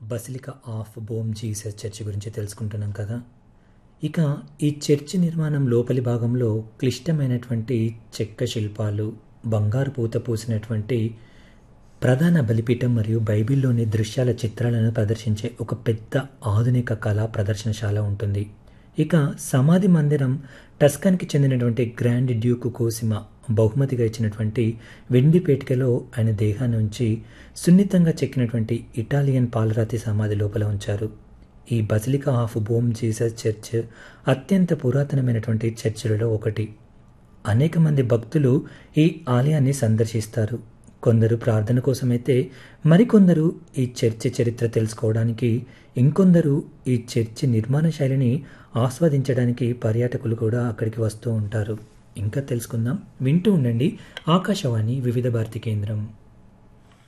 basilica of Bom Jesus church గురించి తెలుసుకుంటున్నాం కదా ఇక ఈ చర్చి నిర్మాణం లోపలి భాగంలో క్లిష్టమైనటువంటి చెక్క శిల్పాలు బంగారు పూత పూసినటువంటి ప్రధాన బలిపీఠం మరియు బైబిల్లోని దృశ్యాల చిత్రాలను ప్రదర్శించే ఒక పెద్ద ఆధునిక కళా ప్రదర్శనశాల ఉంటుంది ఇక సమాధి మందిరం టస్కన్కి చెందినటువంటి గ్రాండ్ డ్యూక్ కోసిమ బహుమతిగా ఇచ్చినటువంటి వెండి పేటికలో ఆయన దేహాన్ని ఉంచి సున్నితంగా చెక్కినటువంటి ఇటాలియన్ పాలరాతి సమాధి లోపల ఉంచారు ఈ basilica of Bom Jesus church అత్యంత పురాతనమైనటువంటి చర్చిలలో ఒకటి అనేక మంది భక్తులు ఈ ఆలయాన్ని సందర్శిస్తారు కొందరు ప్రార్థన కోసమైతే మరికొందరు ఈ చర్చి చరిత్ర తెలుసుకోవడానికి ఇంకొందరు ఈ చర్చి నిర్మాణ శైలిని ఆస్వాదించడానికి పర్యాటకులు కూడా అక్కడికి వస్తూ ఉంటారు ఇంకా తెలుసుకుందాం వింటూ ఉండండి ఆకాశవాణి వివిధ భారతి కేంద్రం